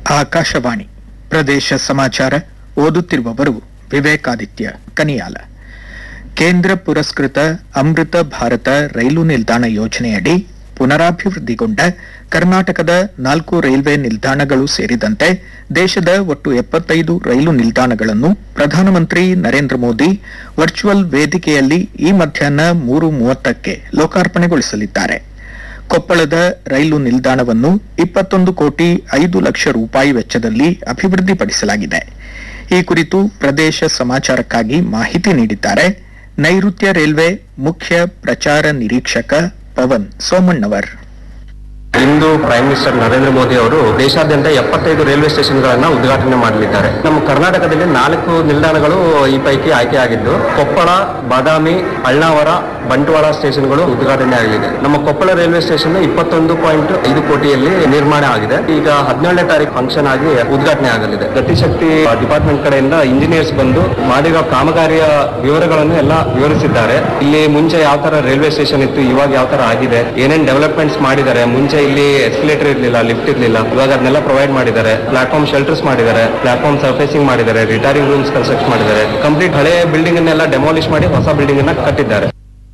ಆಕಾಶವಾಣಿ ಪ್ರದೇಶ ಸಮಾಚಾರ ಓದುತ್ತಿರುವವರು ವಿವೇಕಾದಿತ್ಯ ಕನಿಯಾಲ ಕೇಂದ್ರ ಪುರಸ್ಕೃತ ಅಮೃತ ಭಾರತ ರೈಲು ನಿಲ್ದಾಣ ಯೋಜನೆಯಡಿ ಪುನರಾಭಿವೃದ್ಧಿಗೊಂಡ ಕರ್ನಾಟಕದ ನಾಲ್ಕು ರೈಲ್ವೆ ನಿಲ್ದಾಣಗಳು ಸೇರಿದಂತೆ ದೇಶದ ಒಟ್ಟು ಎಪ್ಪತ್ತೈದು ರೈಲು ನಿಲ್ದಾಣಗಳನ್ನು ಪ್ರಧಾನಮಂತ್ರಿ ನರೇಂದ್ರ ಮೋದಿ ವರ್ಚುವಲ್ ವೇದಿಕೆಯಲ್ಲಿ ಈ ಮಧ್ಯಾಹ್ನ ಮೂರು ಮೂವತ್ತಕ್ಕೆ ಲೋಕಾರ್ಪಣೆಗೊಳಿಸಲಿದ್ದಾರೆ ಕೊಪ್ಪಳದ ರೈಲು ನಿಲ್ದಾಣವನ್ನು ಇಪ್ಪತ್ತೊಂದು ಕೋಟಿ ಐದು ಲಕ್ಷ ರೂಪಾಯಿ ವೆಚ್ಚದಲ್ಲಿ ಅಭಿವೃದ್ಧಿಪಡಿಸಲಾಗಿದೆ ಈ ಕುರಿತು ಪ್ರದೇಶ ಸಮಾಚಾರಕ್ಕಾಗಿ ಮಾಹಿತಿ ನೀಡಿದ್ದಾರೆ ನೈಋತ್ಯ ರೈಲ್ವೆ ಮುಖ್ಯ ಪ್ರಚಾರ ನಿರೀಕ್ಷಕ ಪವನ್ ಸೋಮಣ್ಣವರ್ ಇಂದು ಪ್ರೈಮ್ ಮಿನಿಸ್ಟರ್ ನರೇಂದ್ರ ಮೋದಿ ಅವರು ದೇಶಾದ್ಯಂತ ಎಪ್ಪತ್ತೈದು ರೈಲ್ವೆ ಸ್ಟೇಷನ್ಗಳನ್ನ ಉದ್ಘಾಟನೆ ಮಾಡಲಿದ್ದಾರೆ ನಮ್ಮ ಕರ್ನಾಟಕದಲ್ಲಿ ನಾಲ್ಕು ನಿಲ್ದಾಣಗಳು ಈ ಪೈಕಿ ಆಯ್ಕೆಯಾಗಿದ್ದು ಕೊಪ್ಪಳ ಬಾದಾಮಿ ಅಳ್ನಾವರ ಬಂಟ್ವಾಳ ಸ್ಟೇಷನ್ಗಳು ಉದ್ಘಾಟನೆ ಆಗಲಿದೆ ನಮ್ಮ ಕೊಪ್ಪಳ ರೈಲ್ವೆ ಸ್ಟೇಷನ್ ಇಪ್ಪತ್ತೊಂದು ಪಾಯಿಂಟ್ ಐದು ಕೋಟಿಯಲ್ಲಿ ನಿರ್ಮಾಣ ಆಗಿದೆ ಈಗ ಹದಿನೇಳನೇ ತಾರೀಕು ಫಂಕ್ಷನ್ ಆಗಿ ಉದ್ಘಾಟನೆ ಆಗಲಿದೆ ಗತಿಶಕ್ತಿ ಡಿಪಾರ್ಟ್ಮೆಂಟ್ ಕಡೆಯಿಂದ ಇಂಜಿನಿಯರ್ಸ್ ಬಂದು ಮಾಡಿರೋ ಕಾಮಗಾರಿಯ ವಿವರಗಳನ್ನು ಎಲ್ಲ ವಿವರಿಸಿದ್ದಾರೆ ಇಲ್ಲಿ ಮುಂಚೆ ಯಾವ ತರ ರೈಲ್ವೆ ಸ್ಟೇಷನ್ ಇತ್ತು ಇವಾಗ ಯಾವ ತರ ಆಗಿದೆ ಏನೇನ್ ಡೆವಲಪ್ಮೆಂಟ್ಸ್ ಮಾಡಿದ್ದಾರೆ ಮುಂಚೆ ಇಲ್ಲಿ ಎಸ್ಕಲೇಟರ್ ಇರ್ಲಿಲ್ಲ ಲಿಫ್ಟ್ ಇರ್ಲಿಲ್ಲ ಇವಾಗ ಅದನ್ನೆಲ್ಲ ಪ್ರೊವೈಡ್ ಮಾಡಿದ್ದಾರೆ ಪ್ಲಾಟ್ಫಾರ್ಮ್ ಶೆಲ್ಟರ್ಸ್ ಮಾಡಿದ್ದಾರೆ ಪ್ಲಾಟ್ಫಾರ್ಮ್ ಸರ್ಫೇಸಿಂಗ್ ಮಾಡಿದ್ದಾರೆ ರಿಟೈರಿಂಗ್ ರೂಮ್ಸ್ ಕನ್ಸ್ಟ್ರಕ್ಟ್ ಮಾಡಿದ್ದಾರೆ ಕಂಪ್ಲೀಟ್ ಹಳೆ ಬಿಲ್ಡಿಂಗ್ ಅನ್ನೆಲ್ಲ ಡೆಮಾಲಿಷ್ ಮಾಡಿ ಹೊಸ ಬಿಲ್ಡಿಂಗ್ ಅನ್ನ ಕಟ್ಟಿದ್ದಾರೆ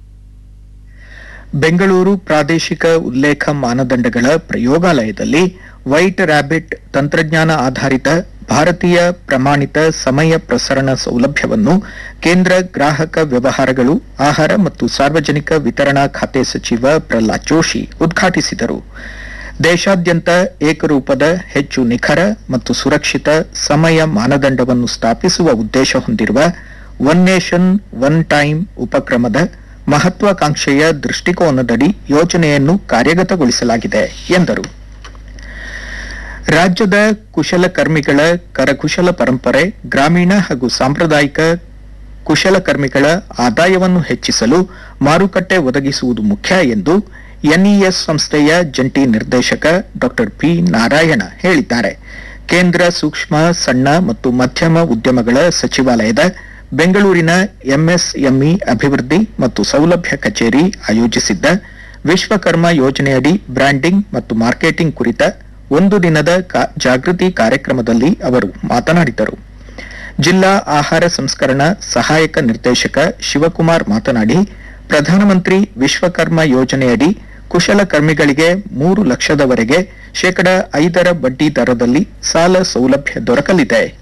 ಬೆಂಗಳೂರು ಪ್ರಾದೇಶಿಕ ಉಲ್ಲೇಖ ಮಾನದಂಡಗಳ ಪ್ರಯೋಗಾಲಯದಲ್ಲಿ ವೈಟ್ ರ್ಯಾಬಿಟ್ ತಂತ್ರಜ್ಞಾನ ಆಧಾರಿತ ಭಾರತೀಯ ಪ್ರಮಾಣಿತ ಸಮಯ ಪ್ರಸರಣ ಸೌಲಭ್ಯವನ್ನು ಕೇಂದ್ರ ಗ್ರಾಹಕ ವ್ಯವಹಾರಗಳು ಆಹಾರ ಮತ್ತು ಸಾರ್ವಜನಿಕ ವಿತರಣಾ ಖಾತೆ ಸಚಿವ ಪ್ರಹ್ಲಾದ್ ಜೋಶಿ ಉದ್ಘಾಟಿಸಿದರು ದೇಶಾದ್ಯಂತ ಏಕರೂಪದ ಹೆಚ್ಚು ನಿಖರ ಮತ್ತು ಸುರಕ್ಷಿತ ಸಮಯ ಮಾನದಂಡವನ್ನು ಸ್ಥಾಪಿಸುವ ಉದ್ದೇಶ ಹೊಂದಿರುವ ಒನ್ ನೇಷನ್ ಒನ್ ಟೈಮ್ ಉಪಕ್ರಮದ ಮಹತ್ವಾಕಾಂಕ್ಷೆಯ ದೃಷ್ಟಿಕೋನದಡಿ ಯೋಜನೆಯನ್ನು ಕಾರ್ಯಗತಗೊಳಿಸಲಾಗಿದೆ ಎಂದರು ರಾಜ್ಯದ ಕುಶಲಕರ್ಮಿಗಳ ಕರಕುಶಲ ಪರಂಪರೆ ಗ್ರಾಮೀಣ ಹಾಗೂ ಸಾಂಪ್ರದಾಯಿಕ ಕುಶಲಕರ್ಮಿಗಳ ಆದಾಯವನ್ನು ಹೆಚ್ಚಿಸಲು ಮಾರುಕಟ್ಟೆ ಒದಗಿಸುವುದು ಮುಖ್ಯ ಎಂದು ಎನ್ಇಎಸ್ ಸಂಸ್ಥೆಯ ಜಂಟಿ ನಿರ್ದೇಶಕ ಡಾ ಪಿ ನಾರಾಯಣ ಹೇಳಿದ್ದಾರೆ ಕೇಂದ್ರ ಸೂಕ್ಷ್ಮ ಸಣ್ಣ ಮತ್ತು ಮಧ್ಯಮ ಉದ್ಯಮಗಳ ಸಚಿವಾಲಯದ ಬೆಂಗಳೂರಿನ ಎಂಎಸ್ಎಂಇ ಅಭಿವೃದ್ಧಿ ಮತ್ತು ಸೌಲಭ್ಯ ಕಚೇರಿ ಆಯೋಜಿಸಿದ್ದ ವಿಶ್ವಕರ್ಮ ಯೋಜನೆಯಡಿ ಬ್ರ್ಯಾಂಡಿಂಗ್ ಮತ್ತು ಮಾರ್ಕೆಟಿಂಗ್ ಕುರಿತ ಒಂದು ದಿನದ ಕಾ- ಜಾಗೃತಿ ಕಾರ್ಯಕ್ರಮದಲ್ಲಿ ಅವರು ಮಾತನಾಡಿದರು ಜಿಲ್ಲಾ ಆಹಾರ ಸಂಸ್ಕರಣಾ ಸಹಾಯಕ ನಿರ್ದೇಶಕ ಶಿವಕುಮಾರ್ ಮಾತನಾಡಿ ಪ್ರಧಾನಮಂತ್ರಿ ವಿಶ್ವಕರ್ಮ ಯೋಜನೆಯಡಿ ಕುಶಲಕರ್ಮಿಗಳಿಗೆ ಮೂರು ಲಕ್ಷದವರೆಗೆ ಶೇಕಡ ಐದರ ಬಡ್ಡಿ ದರದಲ್ಲಿ ಸಾಲ ಸೌಲಭ್ಯ ದೊರಕಲಿದೆ